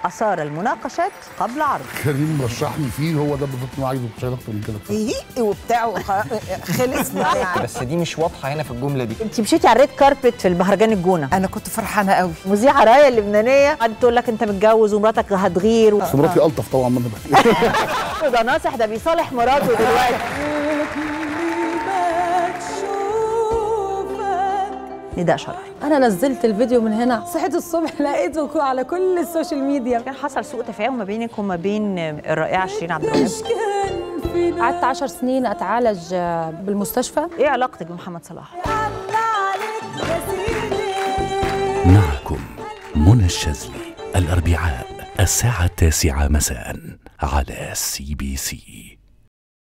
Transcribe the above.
اثار المناقشات قبل عرضه كريم رشحني فيه هو ده بالظبط اللي عايزه مش عايز اكتر من كده ايه وبتاع خلصنا يعني بس دي مش واضحه هنا في الجمله دي انت مشيتي على الريد كاربت في المهرجان الجونه انا كنت فرحانه قوي مذيعه رايه اللبنانيه قعدت تقول لك انت متجوز ومراتك هتغير و... بس مراتي الطف طبعا مني بكتير ده ناصح ده بيصالح مراته دلوقتي نداء شرف انا نزلت الفيديو من هنا صحيت الصبح لقيته على كل السوشيال ميديا كان حصل سوء تفاهم ما بينك وما بين الرائعه شيرين عبد الوهاب قعدت عشر سنين اتعالج بالمستشفى ايه علاقتك بمحمد صلاح معكم منى الشاذلي الأربعاء الساعة التاسعة مساء على سي بي سي